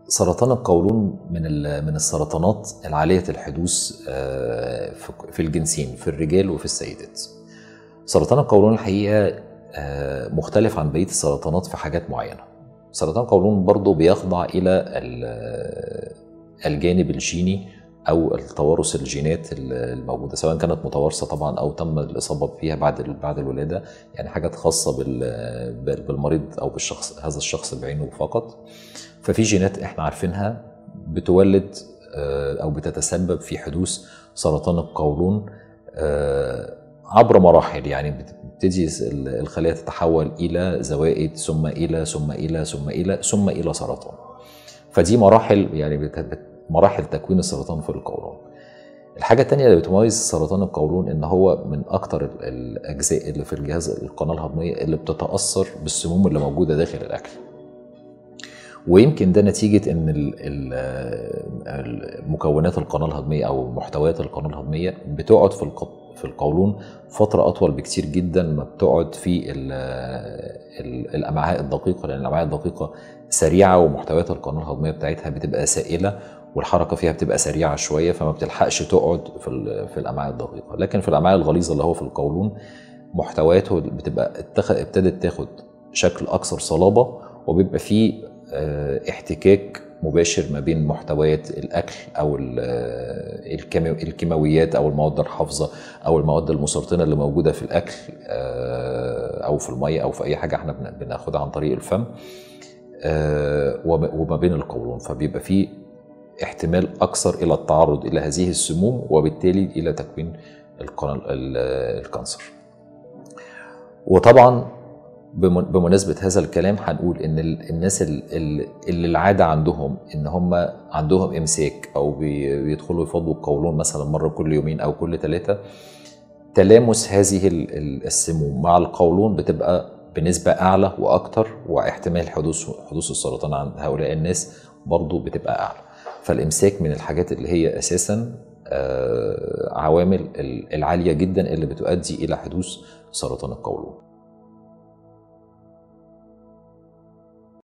سرطان القولون من من السرطانات العاليه الحدوث في الجنسين في الرجال وفي السيدات. سرطان القولون الحقيقه مختلف عن بقيه السرطانات في حاجات معينه. سرطان القولون برضه بيخضع الى الجانب الجيني او التوارث الجينات الموجوده سواء كانت متوارثه طبعا او تم الاصابه فيها بعد بعد الولاده يعني حاجات خاصه بالمريض او بالشخص هذا الشخص بعينه فقط ففي جينات احنا عارفينها بتولد او بتتسبب في حدوث سرطان القولون عبر مراحل يعني بتبتدي الخلايا تتحول الى زوائد ثم الى ثم الى ثم الى ثم الى سرطان فدي مراحل يعني مراحل تكوين السرطان في القولون الحاجة التانية اللي بتميز سرطان القولون ان هو من اكتر الاجزاء اللي في الجهاز القناة الهضمية اللي بتتأثر بالسموم اللي موجودة داخل الاكل ويمكن ده نتيجة ان مكونات القناة الهضمية او محتويات القناة الهضمية بتقعد في في القولون فترة أطول بكتير جدا ما بتقعد في الأمعاء الدقيقة لأن الأمعاء الدقيقة سريعة ومحتويات القناة الهضمية بتاعتها بتبقى سائلة والحركة فيها بتبقى سريعة شوية فما بتلحقش تقعد في في الأمعاء الدقيقة لكن في الأمعاء الغليظة اللي هو في القولون محتوياته بتبقى ابتدت تاخد شكل أكثر صلابة وبيبقى فيه احتكاك مباشر ما بين محتويات الاكل او الكيماويات او المواد الحافظه او المواد المسرطنه اللي موجوده في الاكل او في الميه او في اي حاجه احنا بناخدها عن طريق الفم وما بين القولون فبيبقى في احتمال اكثر الى التعرض الى هذه السموم وبالتالي الى تكوين الكانسر وطبعا بمناسبة هذا الكلام هنقول إن الناس اللي العادة عندهم إن هم عندهم إمساك أو بيدخلوا يفضوا القولون مثلا مرة كل يومين أو كل ثلاثة تلامس هذه السموم مع القولون بتبقى بنسبة أعلى وأكتر واحتمال حدوث حدوث السرطان عند هؤلاء الناس برضو بتبقى أعلى فالإمساك من الحاجات اللي هي أساسا عوامل العالية جدا اللي بتؤدي إلى حدوث سرطان القولون